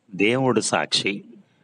దేవుడు సాక్షి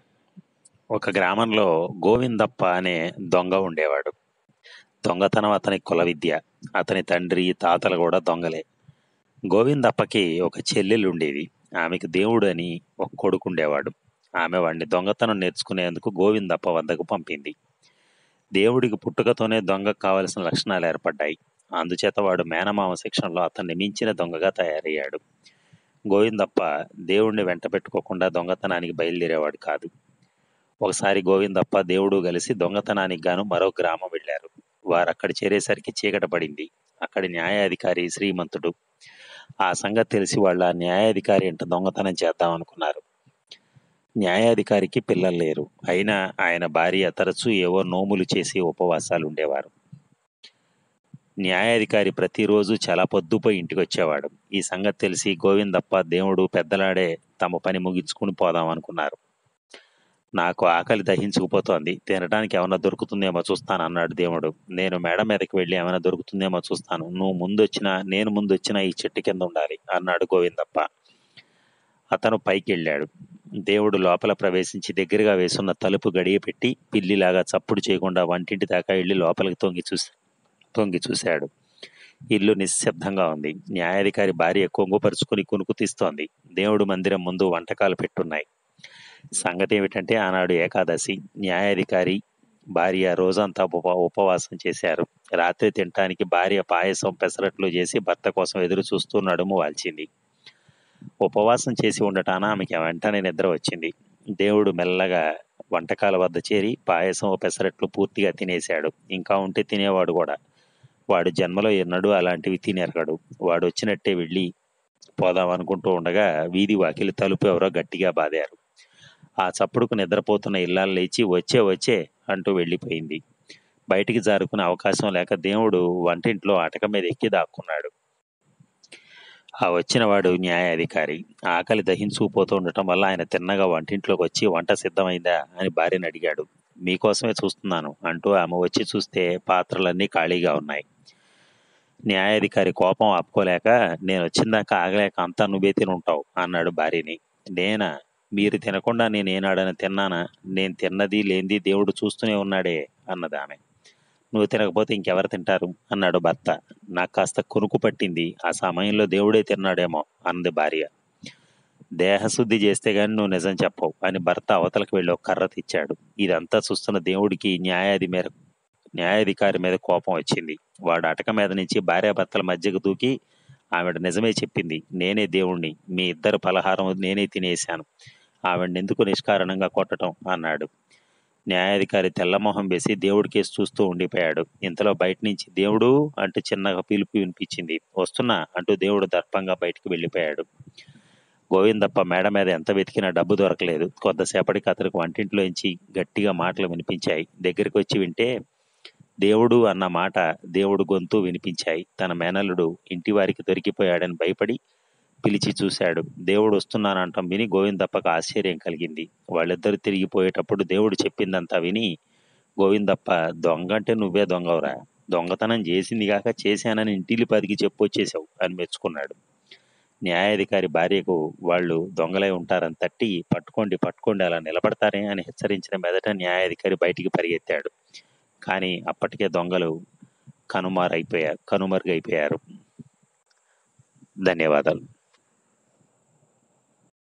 ఒక గ్రామంలో గోవిందప్ప అనే దొంగ ఉండేవాడు దొంగతనం అతని కుల విద్య అతని తండ్రి తాతలు కూడా దొంగలే గోవిందప్పకి ఒక చెల్లెలు ఉండేది ఆమెకు దేవుడు అని ఒక కొడుకు ఉండేవాడు ఆమె వాడిని దొంగతనం నేర్చుకునేందుకు గోవిందప్ప వద్దకు పంపింది దేవుడికి పుట్టుకతోనే దొంగకు కావలసిన లక్షణాలు ఏర్పడ్డాయి అందుచేత వాడు మేనమామ శిక్షణలో అతన్ని మించిన దొంగగా తయారయ్యాడు గోవిందప్ప దేవుణ్ణి వెంట పెట్టుకోకుండా దొంగతనానికి బయలుదేరేవాడు కాదు ఒకసారి గోవిందప్ప దేవుడు కలిసి దొంగతనానికి గాను మరో గ్రామం వెళ్ళారు వారు అక్కడ చేరేసరికి చీకట పడింది అక్కడి న్యాయాధికారి శ్రీమంతుడు ఆ సంగతి తెలిసి వాళ్ళ ఆ న్యాయాధికారి ఇంట దొంగతనం చేద్దాం అనుకున్నారు న్యాయాధికారికి పిల్లలు లేరు అయినా ఆయన భార్య తరచూ ఏవో నోములు చేసి ఉపవాసాలు ఉండేవారు న్యాయాధికారి ప్రతిరోజు చాలా పొద్దుపోయి ఇంటికి వచ్చేవాడు ఈ సంగతి తెలిసి గోవిందప్ప దేవుడు పెద్దలాడే తమ పని ముగించుకుని పోదాం అనుకున్నారు నాకు ఆకలి దహించుకుపోతోంది తినడానికి ఏమైనా దొరుకుతుందేమో చూస్తాను అన్నాడు దేవుడు నేను మేడ మీదకి వెళ్ళి ఏమైనా దొరుకుతుందేమో చూస్తాను నువ్వు ముందు వచ్చినా నేను ముందు వచ్చినా ఈ చెట్టు కింద ఉండాలి అన్నాడు గోవిందప్ప అతను పైకి వెళ్ళాడు దేవుడు లోపల ప్రవేశించి దగ్గరగా వేసున్న తలుపు గడియ పెట్టి పిల్లిలాగా చప్పుడు చేయకుండా వంటింటి దాకా వెళ్ళి లోపలికి తొంగి చూసి తొంగి చూశాడు ఇల్లు నిశ్శబ్దంగా ఉంది న్యాయాధికారి భార్య కొంగుపరుచుకుని కునుకు తీస్తోంది దేవుడు మందిరం ముందు వంటకాలు పెట్టున్నాయి సంగతి ఏమిటంటే ఆనాడు ఏకాదశి న్యాయాధికారి భార్య రోజంతా ఉప ఉపవాసం చేశారు రాత్రి తినటానికి భార్య పాయసం పెసరట్లు చేసి భర్త కోసం ఎదురు చూస్తూ నడుము వాల్చింది ఉపవాసం చేసి ఉండటాన ఆమెకి వెంటనే నిద్ర వచ్చింది దేవుడు మెల్లగా వంటకాల వద్ద చేరి పాయసం పెసరట్లు పూర్తిగా తినేశాడు ఇంకా ఉంటే తినేవాడు కూడా వాడు జన్మలో ఎన్నడూ అలాంటివి తినేరగడు వాడు వచ్చినట్టే వెళ్ళి పోదాం అనుకుంటూ ఉండగా వీధి వాకిలి తలుపు ఎవరో గట్టిగా బాదారు ఆ చప్పుడుకు నిద్రపోతున్న ఇల్లాలు లేచి వచ్చే వచ్చే అంటూ వెళ్ళిపోయింది బయటికి జారుకునే అవకాశం లేక దేవుడు వంటింట్లో అటక మీద ఎక్కి దాక్కున్నాడు ఆ వచ్చిన వాడు న్యాయాధికారి ఆకలి దహించుకుపోతూ ఉండటం వల్ల ఆయన తిన్నగా వంటింట్లోకి వచ్చి వంట సిద్ధమైందా అని భార్యను అడిగాడు మీకోసమే చూస్తున్నాను అంటూ ఆమె వచ్చి చూస్తే పాత్రలన్నీ ఖాళీగా ఉన్నాయి న్యాయాధికారి కోపం ఆపుకోలేక నేను వచ్చిందాక ఆగలేక అంతా నువ్వే తిని ఉంటావు అన్నాడు భార్యని నేనా మీరు తినకుండా నేను ఏనాడని తిన్నానా నేను తిన్నది లేనిది దేవుడు చూస్తూనే ఉన్నాడే అన్నది ఆమె నువ్వు తినకపోతే ఇంకెవరు తింటారు అన్నాడు భర్త నాకు కాస్త కునుకు పట్టింది ఆ సమయంలో దేవుడే తిన్నాడేమో అన్నది భార్య దేహశుద్ధి చేస్తే గాని నువ్వు నిజం చెప్పవు అని భర్త అవతలకు వెళ్ళి ఒక కర్ర తెచ్చాడు ఇదంతా చూస్తున్న దేవుడికి న్యాయాధి మీద న్యాయాధికారి మీద కోపం వచ్చింది వాడు అటక మీద నుంచి భార్యాభర్తల మధ్యకు దూకి ఆవిడ నిజమే చెప్పింది నేనే దేవుణ్ణి మీ ఇద్దరు పలహారం నేనే తినేశాను ఆవిడని ఎందుకు నిష్కారణంగా కొట్టడం అన్నాడు న్యాయాధికారి తెల్లమొహం వేసి దేవుడి కేసు చూస్తూ ఉండిపోయాడు ఇంతలో బయట నుంచి దేవుడు అంటూ చిన్నగా పిలుపు వినిపించింది వస్తున్నా అంటూ దేవుడు దర్పంగా బయటికి వెళ్ళిపోయాడు గోవిందప్ప మేడ మీద ఎంత వెతికినా డబ్బు దొరకలేదు కొంతసేపటికి అతనికి వంటింట్లోంచి గట్టిగా మాటలు వినిపించాయి దగ్గరికి వచ్చి వింటే దేవుడు అన్న మాట దేవుడు గొంతు వినిపించాయి తన మేనల్లుడు ఇంటి వారికి దొరికిపోయాడని భయపడి పిలిచి చూశాడు దేవుడు వస్తున్నానంటాం విని గోవిందప్పకు ఆశ్చర్యం కలిగింది వాళ్ళిద్దరు తిరిగిపోయేటప్పుడు దేవుడు చెప్పిందంతా విని గోవిందప్ప దొంగ అంటే నువ్వే దొంగవరా దొంగతనం చేసింది కాక చేశానని ఇంటిలి పదికి చెప్పొచ్చేసావు అని మెచ్చుకున్నాడు న్యాయాధికారి భార్యకు వాళ్ళు దొంగలై ఉంటారని తట్టి పట్టుకోండి పట్టుకోండి అలా నిలబడతారే అని హెచ్చరించిన మెదట న్యాయాధికారి బయటికి పరిగెత్తాడు కానీ అప్పటికే దొంగలు కనుమారైపోయారు కనుమరుగైపోయారు ధన్యవాదాలు